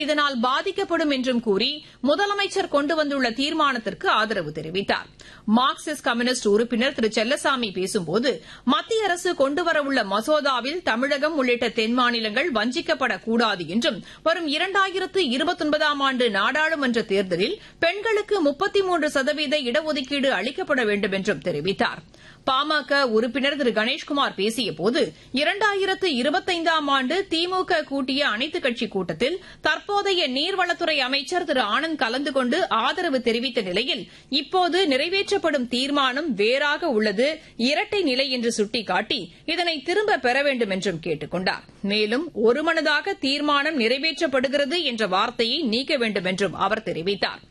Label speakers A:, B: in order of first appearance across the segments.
A: இதனால் பாதிக்கப்படும் என்றும் கூறி முதலமைச்சர் கொண்டு வந்துள்ள தீர்மானத்திற்கு ஆதரவு தெரிவித்தார் மார்க்சிஸ்ட் கம்யூனிஸ்ட் உறுப்பினர் திரு செல்லசாமி பேசும்போது மத்திய அரசு கொண்டுவரவுள்ள மசோதாவில் தமிழகம் உள்ளிட்ட தென் மாநிலங்கள் வஞ்சிக்கப்படக்கூடாது என்றும் வரும் இரண்டாயிரத்து இருபத்தொன்பதாம் ஆண்டு நாடாளுமன்ற தேர்தலில் பெண்களுக்கு முப்பத்தி மூன்று சதவீத இடஒதுக்கீடு அளிக்கப்பட வேண்டும் என்றும் தெரிவித்தார் பாமக உறுப்பினர் திரு கணேஷ்குமார் பேசியபோது இரண்டாயிரத்து இருபத்தைந்தாம் ஆண்டு திமுக கூட்டிய அனைத்துக் கட்சி கூட்டத்தில் தற்போதைய நீர்வளத்துறை அமைச்சர் திரு ஆனந்த் கலந்து கொண்டு ஆதரவு தெரிவித்த நிலையில் இப்போது நிறைவேற்றப்படும் தீர்மானம் வேறாக உள்ளது இரட்டை நிலை என்று சுட்டிக்காட்டி இதனை திரும்பப் பெற வேண்டும் என்றும் கேட்டுக் கொண்டார் மேலும் ஒருமனதாக தீர்மானம் நிறைவேற்றப்படுகிறது என்ற வார்த்தையை நீக்க வேண்டும் என்றும் அவர் தெரிவித்தார்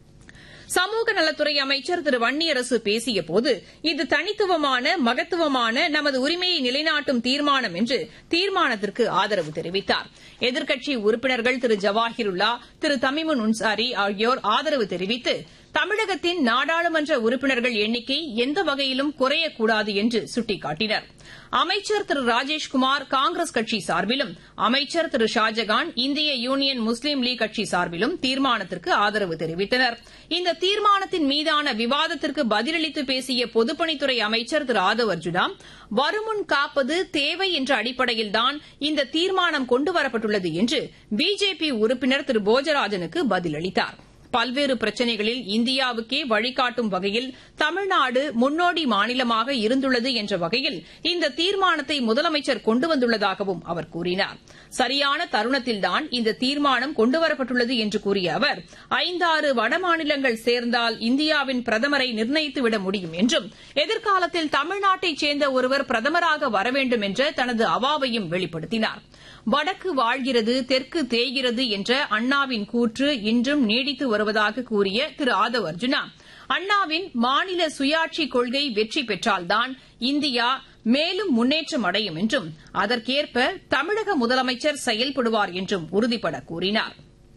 A: சமூக நலத்துறை அமைச்சர் திரு வன்னியரசு பேசியபோது இது தனித்துவமான மகத்துவமான நமது உரிமையை நிலைநாட்டும் தீர்மானம் என்று தீர்மானத்திற்கு ஆதரவு தெரிவித்தார் எதிர்க்கட்சி உறுப்பினர்கள் திரு ஜவாஹிருல்லா திரு தமிமுன் உன்சாரி ஆகியோர் ஆதரவு தெரிவித்து தமிழகத்தின் நாடாளுமன்ற உறுப்பினர்கள் எண்ணிக்கை எந்த வகையிலும் குறையக்கூடாது என்று சுட்டிக்காட்டினர் அமைச்சர் திரு ராஜேஷ்குமார் காங்கிரஸ் கட்சி சார்பிலும் அமைச்சர் திரு ஷாஜகான் இந்திய யூனியன் முஸ்லீம் லீக் கட்சி சார்பிலும் தீர்மானத்திற்கு ஆதரவு தெரிவித்தனர் இந்த தீர்மானத்தின் மீதான விவாதத்திற்கு பதிலளித்து பேசிய பொதுப்பணித்துறை அமைச்சர் திரு ஆதவ் அர்ஜுனா வருமுன் காப்பது தேவை என்ற அடிப்படையில்தான் இந்த தீர்மானம் கொண்டுவரப்பட்டுள்ளது என்று பிஜேபி உறுப்பினர் திரு போஜராஜனுக்கு பதிலளித்தாா் பல்வேறு பிரச்சினைகளில் இந்தியாவுக்கே வழிகாட்டும் வகையில் தமிழ்நாடு முன்னோடி மாநிலமாக இருந்துள்ளது என்ற வகையில் இந்த தீர்மானத்தை முதலமைச்சர் கொண்டு வந்துள்ளதாகவும் அவர் கூறினார் சரியான தருணத்தில்தான் இந்த தீர்மானம் கொண்டுவரப்பட்டுள்ளது என்று கூறிய அவர் ஐந்தாறு வடமாநிலங்கள் சேர்ந்தால் இந்தியாவின் பிரதமரை நிர்ணயித்துவிட முடியும் என்றும் எதிர்காலத்தில் தமிழ்நாட்டைச் சேர்ந்த ஒருவர் பிரதமராக வர வேண்டும் என்ற தனது அவாவையும் வெளிப்படுத்தினார் வடக்கு வாழ்கிறது தெற்கு தேய்கிறது என்ற அண்ணாவின் கூற்று இன்றும் நீடித்து வருவதாக கூறிய திரு ஆதவ் அர்ஜுனா அண்ணாவின் மாநில சுயாட்சி கொள்கை வெற்றி பெற்றால்தான் இந்தியா மேலும் முன்னேற்றம் அடையும் என்றும் அதற்கேற்ப தமிழக முதலமைச்சர் செயல்படுவார் என்றும் உறுதிபட கூறினார்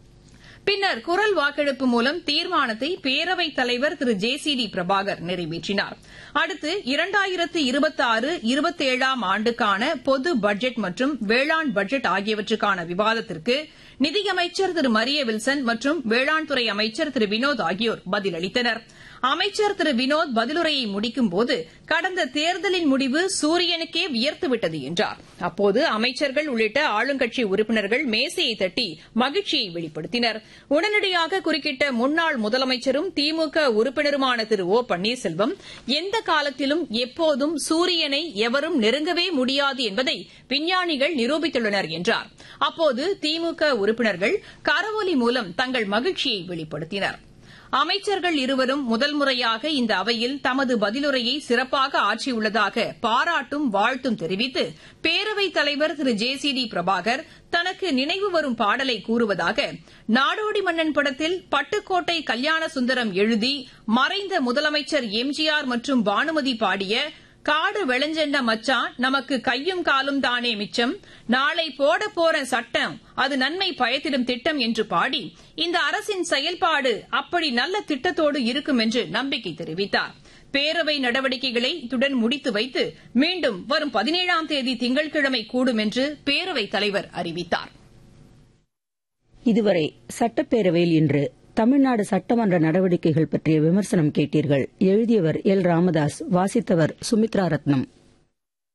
A: பின்னர் குரல் வாக்கெடுப்பு மூலம் தீர்மானத்தை பேரவைத் தலைவர் Thiru J C D Prabhakar நிறைவேற்றினார் அடுத்து இரண்டாயிரத்து இருபத்தாறு இருபத்தேழாம் ஆண்டுக்கான பொது பட்ஜெட் மற்றும் வேளாண் பட்ஜெட் ஆகியவற்றுக்கான விவாதத்திற்கு நிதியமைச்சர் திரு மரிய வில்சன் மற்றும் வேளாண் துறை அமைச்சர் திரு வினோத் ஆகியோர் பதிலளித்தனர் அமைச்சர் திரு வினோத் பதிலுரையை முடிக்கும்போது கடந்த தேர்தலின் முடிவு சூரியனுக்கே வியர்த்துவிட்டது என்றார் அப்போது அமைச்சர்கள் உள்ளிட்ட ஆளுங்கட்சி உறுப்பினர்கள் மேசையை தட்டி மகிழ்ச்சியை வெளிப்படுத்தினர் உடனடியாக குறுக்கிட்ட முன்னாள் முதலமைச்சரும் திமுக உறுப்பினருமான திரு ஓ பன்னீர்செல்வம் எந்த காலத்திலும் எப்போதும் சூரியனை எவரும் நெருங்கவே முடியாது என்பதை விஞ்ஞானிகள் நிரூபித்துள்ளனர் என்றார் அப்போது திமுக உறுப்பினர்கள் கரவொலி மூலம் தங்கள் மகிழ்ச்சியை வெளிப்படுத்தினர் அமைச்சர்கள் இருவரும் முதல் முறையாக இந்த அவையில் தமது பதிலுரையை சிறப்பாக ஆற்றியுள்ளதாக பாராட்டும் வாழ்த்தும் தெரிவித்து பேரவைத் தலைவர் Thiru J C D Prabhakar தனக்கு நினைவு வரும் பாடலை கூறுவதாக நாடோடி மன்னன் படத்தில் பட்டுக்கோட்டை கல்யாண சுந்தரம் எழுதி மறைந்த முதலமைச்சர் எம்ஜிஆர் மற்றும் பானுமதி பாடிய காடு வெளஞ்சென்ன மச்சான் நமக்கு கையும் காலும் தானே மிச்சம் நாளை போட போற சட்டம் அது நன்மை பயத்திடும் திட்டம் என்று பாடி இந்த அரசின் செயல்பாடு அப்படி நல்ல திட்டத்தோடு இருக்கும் என்று நம்பிக்கை தெரிவித்தார் பேரவை நடவடிக்கைகளை இத்துடன் முடித்து வைத்து மீண்டும் வரும் பதினேழாம் தேதி திங்கட்கிழமை கூடும் என்று பேரவைத் தலைவர் அறிவித்தார்
B: இதுவரை சட்டப்பேரவையில் இன்று தமிழ்நாடு சட்டமன்ற நடவடிக்கைகள் பற்றிய விமர்சனம் கேட்டீர்கள் எழுதியவர் எல் ராமதாஸ் வாசித்தவர் சுமித்ரா ரத்னம்